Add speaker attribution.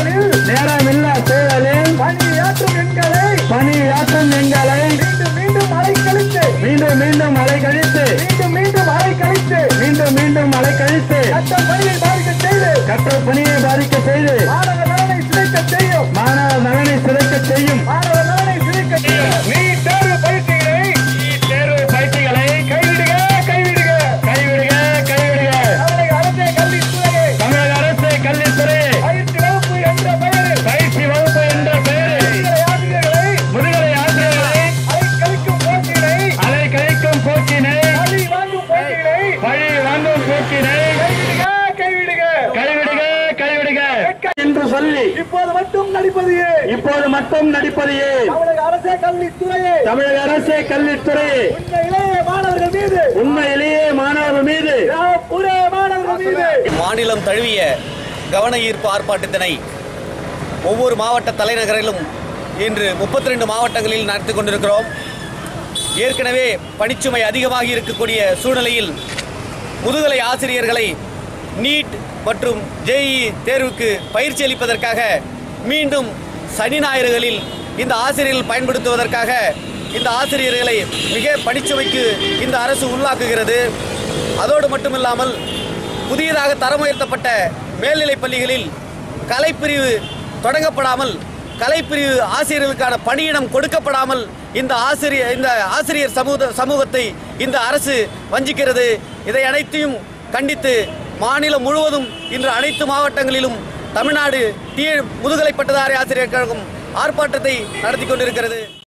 Speaker 1: சூழலில்
Speaker 2: நேரமில்லா சூழலில்
Speaker 1: பணியாற்றும் எங்களை
Speaker 2: பணியாற்றும் எங்களை
Speaker 1: மீண்டும் மீண்டும் அலைக்கழித்து
Speaker 2: மீண்டும் மீண்டும் மழை கழித்து
Speaker 1: மீண்டும் மீண்டும் அலைக்கழித்து
Speaker 2: மீண்டும் மீண்டும் மழை கழித்து
Speaker 1: சட்ட பணியை பாதிக்க செய்து
Speaker 2: கற்ற பணியை பாதிக்க செய்து
Speaker 1: மாணவ நலனை சிதைக்க செய்யும்
Speaker 2: மாணவ நலனை சிதைக்க செய்யும்
Speaker 1: மாணவ நலனை சிதைக்க செய்யும் நீ தேர்வு பயிற்சிகளை
Speaker 2: தேர்வு பயிற்சிகளை
Speaker 1: கைவிடுக கைவிடுக
Speaker 2: கைவிடுக கைவிடுக
Speaker 1: தமிழக அரசே கல்வித்துறையை
Speaker 2: தமிழக அரசு கல்வித்துறை
Speaker 1: பயிற்சி வகுப்பு என்ற பெயரில்
Speaker 2: பயிற்சி வகுப்பு என்ற பெயரில்
Speaker 1: முதுகலை ஆசிரியர்களை
Speaker 2: முதுகலை ஆசிரியர்களை
Speaker 1: அலைக்கழிக்கும் போக்கினை
Speaker 2: அலை கழிக்கும் போக்கினை
Speaker 1: பழி வாங்கும் போக்கினை
Speaker 2: பழி வாங்கும் போக்கினை
Speaker 1: கைவிடுக கைவிடுக
Speaker 2: கைவிடுக கைவிடுக என்று சொல்லி
Speaker 1: இப்போது மட்டும் நடிப்பது ஏன்?
Speaker 2: இப்போது மட்டும் நடிப்பது ஏன்
Speaker 1: தமிழக அரசே கல்வித்துறையை
Speaker 2: தமிழக அரசே கல்வித்துறை
Speaker 1: இந்த இளைய மாணவர்கள் மீது
Speaker 2: உண்மையிலேயே மாணவர்கள் மீது
Speaker 1: புற மாணவர்கள் மீது
Speaker 3: மாநிலம் தழுவிய கவன ஈர்ப்பு ஆர்ப்பாட்டத்தினை ஒவ்வொரு மாவட்ட தலைநகரிலும் இன்று முப்பத்தி ரெண்டு மாவட்டங்களில் நடத்தி கொண்டிருக்கிறோம் ஏற்கனவே பணிச்சுமை அதிகமாகி இருக்கக்கூடிய சூழ்நிலையில் முதுகலை ஆசிரியர்களை நீட் மற்றும் ஜேஇ தேர்வுக்கு பயிற்சி அளிப்பதற்காக மீண்டும் சனி ஞாயிறுகளில் இந்த ஆசிரியர்கள் பயன்படுத்துவதற்காக இந்த ஆசிரியர்களை மிக பணிச்சுமைக்கு இந்த அரசு உள்ளாக்குகிறது அதோடு மட்டுமில்லாமல் புதியதாக தரம் உயர்த்தப்பட்ட மேல்நிலைப் பள்ளிகளில் கலைப்பிரிவு தொடங்கப்படாமல் கலைப்பிரிவு ஆசிரியர்களுக்கான பணியிடம் கொடுக்கப்படாமல் இந்த ஆசிரியர் இந்த ஆசிரியர் சமூக சமூகத்தை இந்த அரசு வஞ்சிக்கிறது இதை அனைத்தையும் கண்டித்து மாநிலம் முழுவதும் இன்று அனைத்து மாவட்டங்களிலும் தமிழ்நாடு டி முதுகலை பட்டதாரி ஆசிரியர் கழகம் ஆர்ப்பாட்டத்தை நடத்தி கொண்டிருக்கிறது